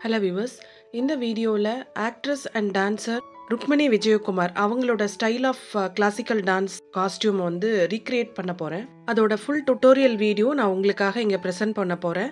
hello viewers இந்த வீடியோவில் actress and dancer Rukmini Vijayakumar அவங்களோட style of classical dance costume வந்து ரீக்ரியேட் பண்ண போகிறேன் அதோட ஃபுல் டுட்டோரியல் வீடியோ நான் உங்களுக்காக இங்கே ப்ரெசென்ட் பண்ண போகிறேன்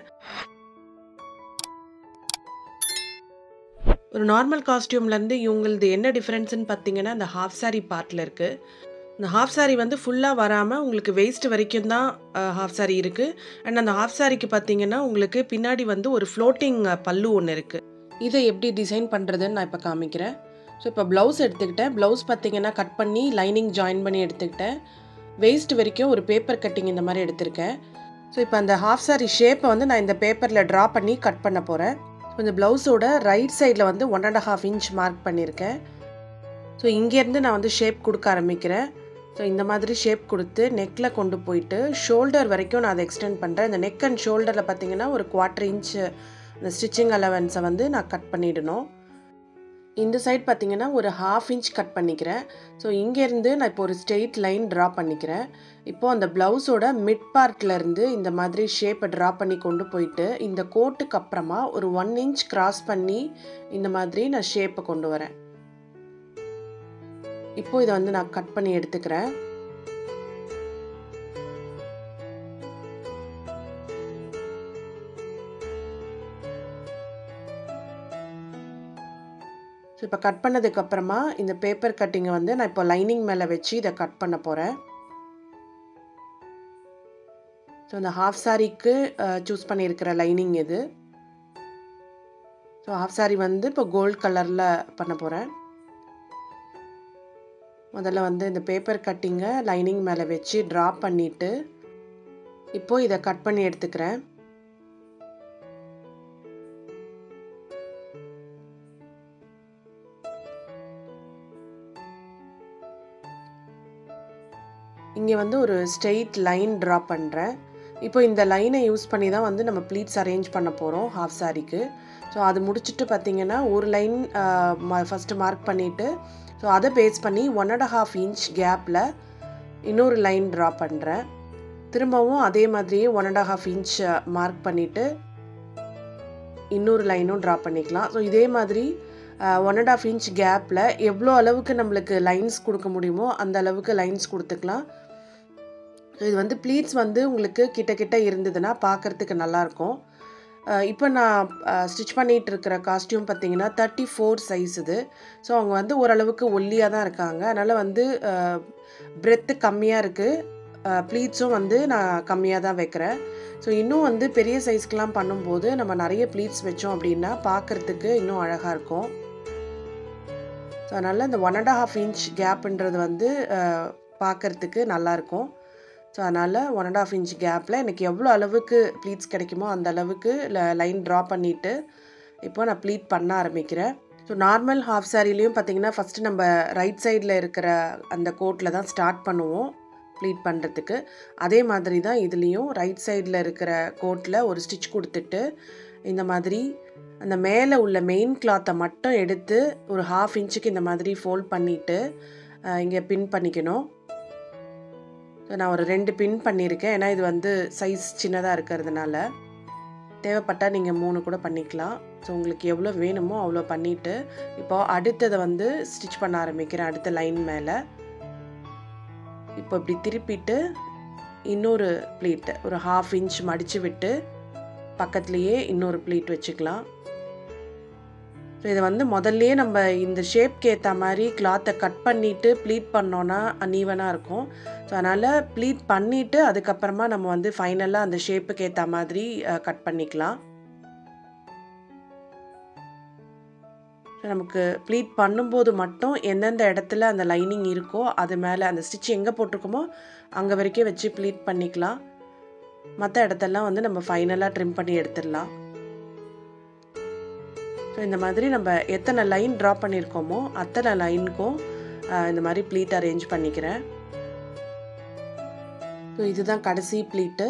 ஒரு நார்மல் காஸ்டியூம்லேருந்து இவங்களது என்ன டிஃப்ரென்ஸ்னு பார்த்தீங்கன்னா இந்த ஹாஃப் சாரி பார்ட்டில் இருக்குது இந்த ஹாஃப் சாரி வந்து ஃபுல்லாக வராமல் உங்களுக்கு வெயிஸ்ட் வரைக்கும் தான் ஹாஃப் சாரி இருக்குது அண்ட் அந்த ஹாஃப் சாரிக்கு பார்த்தீங்கன்னா உங்களுக்கு பின்னாடி வந்து ஒரு ஃப்ளோட்டிங் பல்லு ஒன்று இருக்குது இதை எப்படி டிசைன் பண்ணுறதுன்னு நான் இப்போ காமிக்கிறேன் ஸோ இப்போ ப்ளவுஸ் எடுத்துக்கிட்டேன் ப்ளவுஸ் பார்த்தீங்கன்னா கட் பண்ணி லைனிங் ஜாயின் பண்ணி எடுத்துக்கிட்டேன் வெயிஸ்ட் வரைக்கும் ஒரு பேப்பர் கட்டிங் இந்த மாதிரி எடுத்திருக்கேன் ஸோ இப்போ அந்த ஹாஃப் சாரி ஷேப்பை வந்து நான் இந்த பேப்பரில் ட்ரா பண்ணி கட் பண்ண போகிறேன் ஸோ இந்த ப்ளவுஸோட ரைட் சைடில் வந்து one and half inch mark பண்ணியிருக்கேன் ஸோ இங்கேருந்து நான் வந்து ஷேப் கொடுக்க ஆரம்பிக்கிறேன் ஸோ இந்த மாதிரி ஷேப் கொடுத்து நெக்கில் கொண்டு போயிட்டு ஷோல்டர் வரைக்கும் நான் அதை எக்ஸ்டெண்ட் பண்ணுறேன் இந்த நெக் அண்ட் ஷோல்டரில் பார்த்தீங்கன்னா ஒரு குவார்ட்டர் இன்ச் இந்த ஸ்டிச்சிங் அலவன்ஸை வந்து நான் கட் பண்ணிடணும் இந்த சைட் பார்த்தீங்கன்னா ஒரு ஹாஃப் இன்ச் கட் பண்ணிக்கிறேன் ஸோ இங்கேருந்து நான் இப்போ ஒரு ஸ்ட்ரெயிட் லைன் ட்ரா பண்ணிக்கிறேன் இப்போது அந்த ப்ளவுஸோட மிட் பார்ட்லேருந்து இந்த மாதிரி ஷேப்பை ட்ரா பண்ணி கொண்டு போயிட்டு இந்த கோட்டுக்கு அப்புறமா ஒரு ஒன் இன்ச் கிராஸ் பண்ணி இந்த மாதிரி நான் ஷேப்பை கொண்டு வரேன் இப்போ இதை வந்து நான் கட் பண்ணி எடுத்துக்கிறேன் ஸோ இப்போ கட் பண்ணதுக்கப்புறமா இந்த பேப்பர் கட்டிங்கை வந்து நான் இப்போ லைனிங் மேலே வச்சு இதை கட் பண்ண போகிறேன் ஸோ இந்த ஹாஃப் சாரிக்கு சூஸ் பண்ணியிருக்கிற லைனிங் இது ஸோ ஹாஃப் சாரி வந்து இப்போ கோல்ட் கலரில் பண்ண போகிறேன் முதல்ல வந்து இந்த பேப்பர் கட்டிங்கை லைனிங் மேலே வச்சு ட்ரா பண்ணிவிட்டு இப்போது இதை கட் பண்ணி எடுத்துக்கிறேன் இங்கே வந்து ஒரு ஸ்ட்ரெயிட் லைன் ட்ரா பண்ணுறேன் இப்போ இந்த லைனை யூஸ் பண்ணி தான் வந்து நம்ம ப்ளீட்ஸ் அரேஞ்ச் பண்ண போகிறோம் ஹாஃப் சாரிக்கு ஸோ அது முடிச்சுட்டு பார்த்திங்கன்னா ஒரு லைன் ஃபஸ்ட்டு மார்க் பண்ணிவிட்டு ஸோ அதை பேஸ் பண்ணி ஒன் அண்ட் ஹாஃப் இன்ச் கேப்பில் இன்னொரு லைன் ட்ரா பண்ணுறேன் திரும்பவும் அதே மாதிரியே one and half inch mark பண்ணிவிட்டு இன்னொரு லைனும் ட்ரா பண்ணிக்கலாம் ஸோ இதே மாதிரி ஒன் அண்ட் ஆஃப் இன்ச் கேப்பில் எவ்வளோ அளவுக்கு நம்மளுக்கு லைன்ஸ் கொடுக்க முடியுமோ அந்த அளவுக்கு லைன்ஸ் கொடுத்துக்கலாம் இது வந்து ப்ளீட்ஸ் வந்து உங்களுக்கு கிட்ட கிட்ட இருந்ததுன்னா பார்க்குறதுக்கு நல்லாயிருக்கும் இப்போ நான் ஸ்டிச் பண்ணிகிட்டு இருக்கிற காஸ்டியூம் பார்த்தீங்கன்னா தேர்ட்டி ஃபோர் சைஸ் இது ஸோ அவங்க வந்து ஓரளவுக்கு ஒல்லியாக தான் இருக்காங்க அதனால் வந்து பிரெத்து கம்மியாக இருக்குது ப்ளீட்ஸும் வந்து நான் கம்மியாக தான் வைக்கிறேன் ஸோ இன்னும் வந்து பெரிய சைஸ்க்கெலாம் பண்ணும்போது நம்ம நிறைய ப்ளீட்ஸ் வச்சோம் அப்படின்னா பார்க்குறதுக்கு இன்னும் அழகாக இருக்கும் ஸோ அதனால் இந்த ஒன் அண்ட் ஹாஃப் இன்ச் கேப்புன்றது வந்து பார்க்குறதுக்கு நல்லாயிருக்கும் ஸோ அதனால் ஒன் அண்ட் ஆஃப் இன்ச் கேப்பில் எனக்கு எவ்வளோ அளவுக்கு ப்ளீட்ஸ் கிடைக்குமோ அந்த அளவுக்கு லைன் ட்ரா பண்ணிவிட்டு இப்போ நான் ப்ளீட் பண்ண ஆரம்பிக்கிறேன் ஸோ நார்மல் ஹாஃப் சாரிலையும் பார்த்தீங்கன்னா ஃபஸ்ட்டு நம்ம ரைட் சைடில் இருக்கிற அந்த கோட்டில் தான் ஸ்டார்ட் பண்ணுவோம் ப்ளீட் பண்ணுறதுக்கு அதே மாதிரி தான் இதுலேயும் ரைட் சைடில் இருக்கிற கோட்டில் ஒரு ஸ்டிச் கொடுத்துட்டு இந்த மாதிரி அந்த மேலே உள்ள மெயின் கிளாத்தை மட்டும் எடுத்து ஒரு ஹாஃப் இன்ச்சுக்கு இந்த மாதிரி ஃபோல்ட் பண்ணிவிட்டு இங்கே பின் பண்ணிக்கணும் ஸோ நான் ஒரு ரெண்டு பின் பண்ணியிருக்கேன் ஏன்னா இது வந்து சைஸ் சின்னதாக இருக்கிறதுனால தேவைப்பட்டால் நீங்கள் மூணு கூட பண்ணிக்கலாம் ஸோ உங்களுக்கு எவ்வளோ வேணுமோ அவ்வளோ பண்ணிவிட்டு இப்போது அடுத்ததை வந்து ஸ்டிச் பண்ண ஆரம்பிக்கிறேன் அடுத்த லைன் மேலே இப்போ இப்படி திருப்பிட்டு இன்னொரு ப்ளீட்டு ஒரு ஹாஃப் இன்ச் மடித்து விட்டு பக்கத்துலேயே இன்னொரு ப்ளீட் வச்சுக்கலாம் ஸோ இதை வந்து முதல்லையே நம்ம இந்த ஷேப்க்கு ஏற்ற மாதிரி கிளாத்தை கட் பண்ணிவிட்டு ப்ளீட் பண்ணோன்னா அன்ஈவனாக இருக்கும் ஸோ அதனால் ப்ளீட் பண்ணிவிட்டு அதுக்கப்புறமா நம்ம வந்து ஃபைனலாக அந்த ஷேப்புக்கு ஏற்ற மாதிரி கட் பண்ணிக்கலாம் ஸோ நமக்கு ப்ளீட் பண்ணும்போது மட்டும் எந்தெந்த இடத்துல அந்த லைனிங் இருக்கோ அது மேலே அந்த ஸ்டிச் எங்கே போட்டிருக்கோமோ அங்கே வரைக்கும் வச்சு ப்ளீட் பண்ணிக்கலாம் மற்ற இடத்தெல்லாம் வந்து நம்ம ஃபைனலாக ட்ரிம் பண்ணி எடுத்துடலாம் ஸோ இந்த மாதிரி நம்ம எத்தனை லைன் ட்ரா பண்ணியிருக்கோமோ அத்தனை லைனுக்கும் இந்த மாதிரி ப்ளீட் அரேஞ்ச் பண்ணிக்கிறேன் ஸோ இதுதான் கடைசி ப்ளீட்டு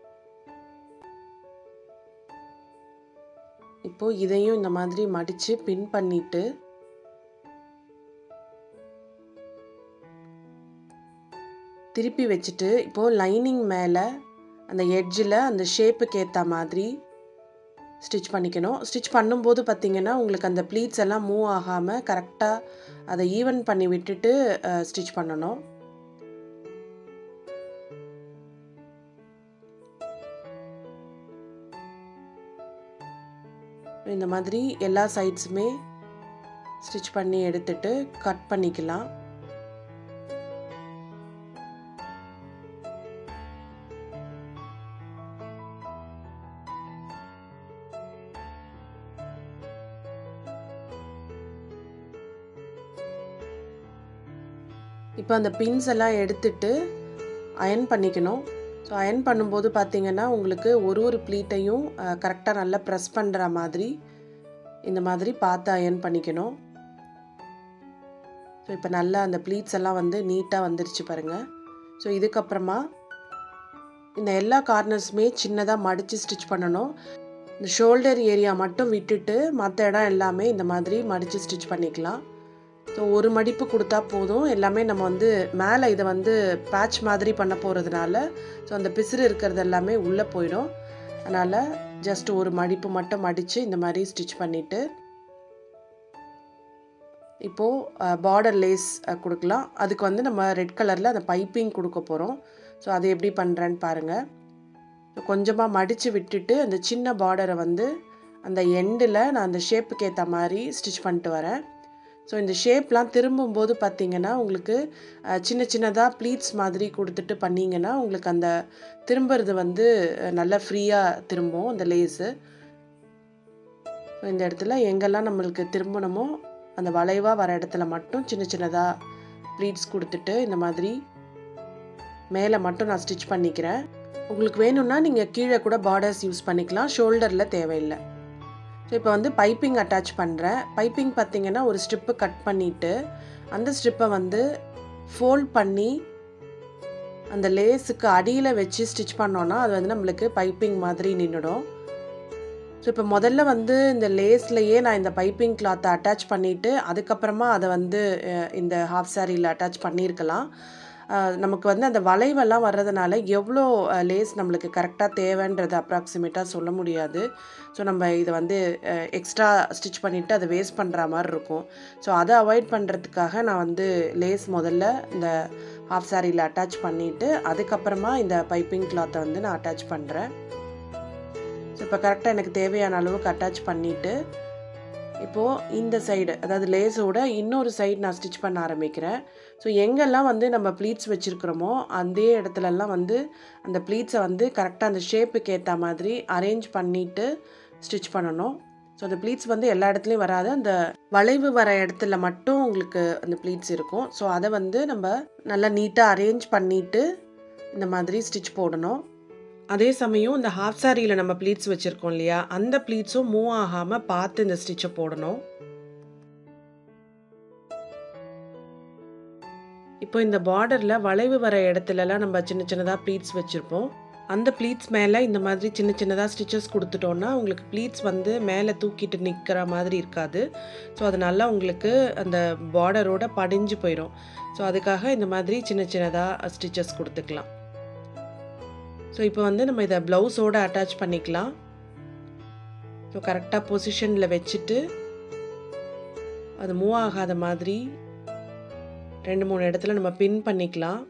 இப்போது இதையும் இந்த மாதிரி மடித்து பின் பண்ணிவிட்டு திருப்பி வச்சுட்டு இப்போது லைனிங் மேலே அந்த எட்ஜில் அந்த ஷேப்புக்கு ஏற்ற மாதிரி ஸ்டிச் பண்ணிக்கணும் ஸ்டிச் பண்ணும்போது பார்த்திங்கன்னா உங்களுக்கு அந்த ப்ளீட்ஸ் எல்லாம் மூவ் ஆகாமல் கரெக்டாக அதை ஈவன் பண்ணி விட்டுட்டு ஸ்டிச் பண்ணணும் இந்த மாதிரி எல்லா சைட்ஸுமே ஸ்டிச் பண்ணி எடுத்துட்டு கட் பண்ணிக்கலாம் இப்போ அந்த பின்ஸ் எல்லாம் எடுத்துட்டு அயன் பண்ணிக்கணும் ஸோ அயன் பண்ணும்போது பார்த்தீங்கன்னா உங்களுக்கு ஒரு ஒரு ப்ளீட்டையும் கரெக்டாக நல்லா ப்ரெஸ் பண்ணுற மாதிரி இந்த மாதிரி பார்த்து அயன் பண்ணிக்கணும் ஸோ இப்போ நல்லா அந்த ப்ளீட்ஸ் எல்லாம் வந்து நீட்டாக வந்துருச்சு பாருங்கள் ஸோ இதுக்கப்புறமா இந்த எல்லா கார்னர்ஸுமே சின்னதாக மடித்து ஸ்டிச் பண்ணணும் இந்த ஷோல்டர் ஏரியா மட்டும் விட்டுட்டு மற்ற இடம் எல்லாமே இந்த மாதிரி மடித்து ஸ்டிச் பண்ணிக்கலாம் ஸோ ஒரு மடிப்பு கொடுத்தா போதும் எல்லாமே நம்ம வந்து மேலே இதை வந்து பேட்ச் மாதிரி பண்ண போகிறதுனால ஸோ அந்த பிசுறு இருக்கிறது எல்லாமே உள்ளே போயிடும் அதனால் ஜஸ்ட் ஒரு மடிப்பு மட்டும் மடித்து இந்த மாதிரி ஸ்டிச் பண்ணிவிட்டு இப்போது பார்டர் லேஸ் கொடுக்கலாம் அதுக்கு வந்து நம்ம ரெட் கலரில் அந்த பைப்பிங் கொடுக்க போகிறோம் ஸோ அது எப்படி பண்ணுறேன்னு பாருங்கள் ஸோ கொஞ்சமாக மடித்து விட்டுட்டு அந்த சின்ன பார்டரை வந்து அந்த எண்டில் நான் அந்த ஷேப்புக்கு ஏற்ற மாதிரி ஸ்டிச் பண்ணிட்டு வரேன் ஸோ இந்த ஷேப்லாம் திரும்பும்போது பார்த்தீங்கன்னா உங்களுக்கு சின்ன சின்னதாக ப்ளீட்ஸ் மாதிரி கொடுத்துட்டு பண்ணிங்கன்னா உங்களுக்கு அந்த திரும்புறது வந்து நல்லா ஃப்ரீயாக திரும்பும் அந்த லேஸு ஸோ இந்த இடத்துல எங்கெல்லாம் நம்மளுக்கு திரும்பணுமோ அந்த வளைவாக வர இடத்துல மட்டும் சின்ன சின்னதாக ப்ளீட்ஸ் கொடுத்துட்டு இந்த மாதிரி மேலே மட்டும் நான் ஸ்டிச் பண்ணிக்கிறேன் உங்களுக்கு வேணும்னா நீங்கள் கீழே கூட பார்டர்ஸ் யூஸ் பண்ணிக்கலாம் ஷோல்டரில் தேவையில்லை ஸோ இப்போ வந்து பைப்பிங் அட்டாச் பண்ணுறேன் பைப்பிங் பார்த்திங்கன்னா ஒரு ஸ்ட்ரிப்பு கட் பண்ணிவிட்டு அந்த ஸ்ட்ரிப்பை வந்து ஃபோல்ட் பண்ணி அந்த லேஸுக்கு அடியில் வச்சு ஸ்டிச் பண்ணோன்னா அது வந்து நம்மளுக்கு பைப்பிங் மாதிரி நின்றுடும் ஸோ இப்போ முதல்ல வந்து இந்த லேஸ்லையே நான் இந்த பைப்பிங் கிளாத்தை அட்டாச் பண்ணிவிட்டு அதுக்கப்புறமா அதை வந்து இந்த ஹாஃப் சாரியில் அட்டாச் பண்ணியிருக்கலாம் நமக்கு வந்து அந்த வளைவெல்லாம் வர்றதுனால எவ்வளோ லேஸ் நம்மளுக்கு கரெக்டாக தேவைன்றது அப்ராக்சிமேட்டாக சொல்ல முடியாது ஸோ நம்ம இதை வந்து எக்ஸ்ட்ரா ஸ்டிச் பண்ணிவிட்டு அதை வேஸ்ட் பண்ணுற மாதிரி இருக்கும் ஸோ அதை அவாய்ட் பண்ணுறதுக்காக நான் வந்து லேஸ் முதல்ல இந்த ஹாஃப் சாரியில் அட்டாச் பண்ணிவிட்டு அதுக்கப்புறமா இந்த பைப்பிங் கிளாத்தை வந்து நான் அட்டாச் பண்ணுறேன் ஸோ இப்போ கரெக்டாக எனக்கு தேவையான அளவுக்கு அட்டாச் பண்ணிவிட்டு இப்போது இந்த சைடு அதாவது லேஸோட இன்னொரு சைடு நான் ஸ்டிச் பண்ண ஆரம்பிக்கிறேன் ஸோ எங்கெல்லாம் வந்து நம்ம ப்ளீட்ஸ் வச்சுருக்குறோமோ அதே இடத்துலலாம் வந்து அந்த ப்ளீட்ஸை வந்து கரெக்டாக அந்த ஷேப்புக்கு ஏற்ற மாதிரி அரேஞ்ச் பண்ணிவிட்டு ஸ்டிச் பண்ணணும் ஸோ அந்த ப்ளீட்ஸ் வந்து எல்லா இடத்துலையும் வராது அந்த வளைவு வர இடத்துல மட்டும் உங்களுக்கு அந்த ப்ளீட்ஸ் இருக்கும் ஸோ அதை வந்து நம்ம நல்லா நீட்டாக அரேஞ்ச் பண்ணிவிட்டு இந்த மாதிரி ஸ்டிச் போடணும் அதே சமயம் இந்த ஹாஃப் சாரியில் நம்ம ப்ளீட்ஸ் வச்சுருக்கோம் இல்லையா அந்த ப்ளீட்ஸும் மூவ் ஆகாமல் பார்த்து இந்த ஸ்டிச்சை போடணும் இப்போ இந்த பார்டரில் வளைவு வர இடத்துலலாம் நம்ம சின்ன சின்னதாக ப்ளீட்ஸ் வச்சுருப்போம் அந்த ப்ளீட்ஸ் மேலே இந்த மாதிரி சின்ன சின்னதாக ஸ்டிச்சஸ் கொடுத்துட்டோன்னா உங்களுக்கு ப்ளீட்ஸ் வந்து மேலே தூக்கிட்டு நிற்கிற மாதிரி இருக்காது ஸோ அது நல்லா உங்களுக்கு அந்த பார்டரோட படிஞ்சு போயிடும் ஸோ அதுக்காக இந்த மாதிரி சின்ன சின்னதாக ஸ்டிச்சஸ் கொடுத்துக்கலாம் ஸோ இப்போ வந்து நம்ம இதை ப்ளவுஸோடு அட்டாச் பண்ணிக்கலாம் ஸோ கரெக்டாக பொசிஷனில் வச்சுட்டு அது மூவ் ஆகாத மாதிரி ரெண்டு மூணு இடத்துல நம்ம பின் பண்ணிக்கலாம்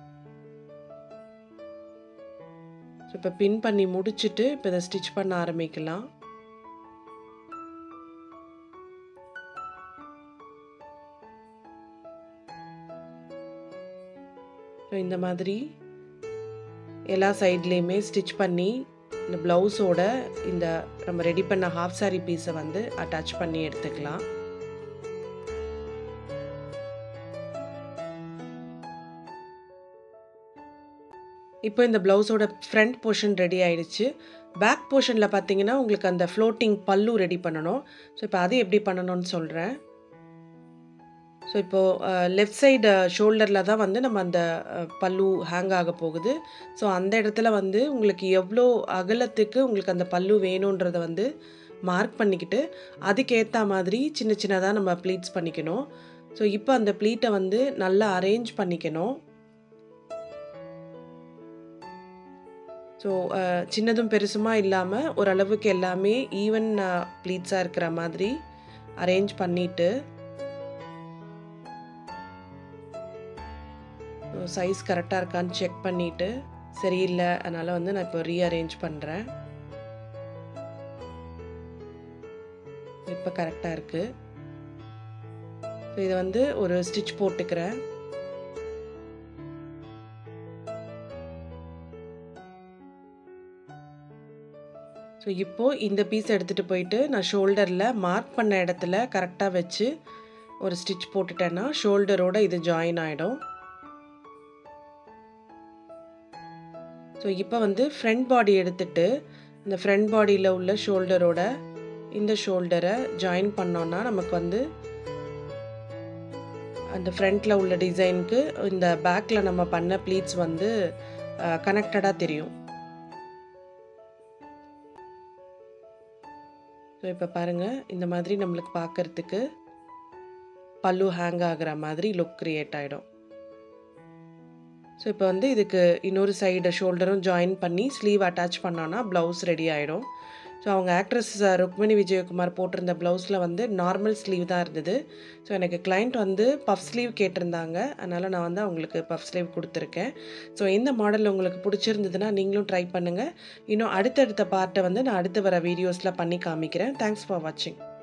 ஸோ இப்போ பின் பண்ணி முடிச்சுட்டு இப்போ இதை ஸ்டிச் பண்ண ஆரம்பிக்கலாம் ஸோ இந்த மாதிரி எல்லா சைட்லேயுமே ஸ்டிச் பண்ணி இந்த ப்ளவுஸோட இந்த நம்ம ரெடி பண்ண ஹாஃப் சாரி பீஸை வந்து அட்டாச் பண்ணி எடுத்துக்கலாம் இப்போ இந்த ப்ளவுஸோட ஃப்ரண்ட் போர்ஷன் ரெடி ஆயிடுச்சு பேக் போர்ஷனில் பார்த்தீங்கன்னா உங்களுக்கு அந்த ஃப்ளோட்டிங் பல்லு ரெடி பண்ணணும் ஸோ இப்போ அது எப்படி பண்ணணும்னு சொல்கிறேன் ஸோ இப்போது லெஃப்ட் சைடு ஷோல்டரில் தான் வந்து நம்ம அந்த பல்லு ஹேங் ஆக போகுது ஸோ அந்த இடத்துல வந்து உங்களுக்கு எவ்வளோ அகலத்துக்கு உங்களுக்கு அந்த பல்லு வேணுன்றதை வந்து மார்க் பண்ணிக்கிட்டு அதுக்கேற்ற மாதிரி சின்ன சின்னதாக நம்ம ப்ளீட்ஸ் பண்ணிக்கணும் ஸோ இப்போ அந்த ப்ளீட்டை வந்து நல்லா அரேஞ்ச் பண்ணிக்கணும் ஸோ சின்னதும் பெருசுமா இல்லாமல் ஓரளவுக்கு எல்லாமே ஈவன் ப்ளீட்ஸாக இருக்கிற மாதிரி அரேஞ்ச் பண்ணிவிட்டு சைஸ் கரெக்டாக இருக்கான்னு செக் பண்ணிவிட்டு சரியில்லை அதனால் வந்து நான் இப்போ ரீஅரேஞ்ச் பண்ணுறேன் இப்போ கரெக்டாக இருக்குது ஸோ இதை வந்து ஒரு ஸ்டிச் போட்டுக்கிறேன் ஸோ இப்போது இந்த பீஸ் எடுத்துகிட்டு போயிட்டு நான் ஷோல்டரில் மார்க் பண்ண இடத்துல கரெக்டாக வச்சு ஒரு ஸ்டிச் போட்டுட்டேன்னா ஷோல்டரோட இது ஜாயின் ஆகிடும் ஸோ இப்போ வந்து ஃப்ரண்ட் பாடி எடுத்துட்டு இந்த ஃப்ரண்ட் பாடியில் உள்ள ஷோல்டரோட இந்த ஷோல்டரை ஜாயின் பண்ணோன்னா நமக்கு வந்து அந்த ஃப்ரண்ட்டில் உள்ள டிசைனுக்கு இந்த பேக்கில் நம்ம பண்ண ப்ளீட்ஸ் வந்து கனெக்டடாக தெரியும் ஸோ இப்போ பாருங்கள் இந்த மாதிரி நம்மளுக்கு பார்க்குறதுக்கு பல்லு ஹேங் ஆகிற மாதிரி லுக் க்ரியேட் ஆகிடும் ஸோ இப்போ வந்து இதுக்கு இன்னொரு சைடு ஷோல்டரும் ஜாயின் பண்ணி ஸ்லீவ் அட்டாச் பண்ணோன்னா ப்ளவுஸ் ரெடி ஆகிடும் ஸோ அவங்க ஆக்ட்ரஸ் ருக்மிணி விஜயகுமார் போட்டிருந்த ப்ளவுஸில் வந்து நார்மல் ஸ்லீவ் தான் இருந்தது ஸோ எனக்கு கிளைண்ட் வந்து பஃப் ஸ்லீவ் கேட்டிருந்தாங்க அதனால் நான் வந்து அவங்களுக்கு பஃப் ஸ்லீவ் கொடுத்துருக்கேன் ஸோ இந்த மாடல் உங்களுக்கு பிடிச்சிருந்ததுன்னா நீங்களும் ட்ரை பண்ணுங்கள் இன்னும் அடுத்தடுத்த பார்ட்டை வந்து நான் அடுத்து வர வீடியோஸில் பண்ணி காமிக்கிறேன் தேங்க்ஸ் ஃபார் வாட்சிங்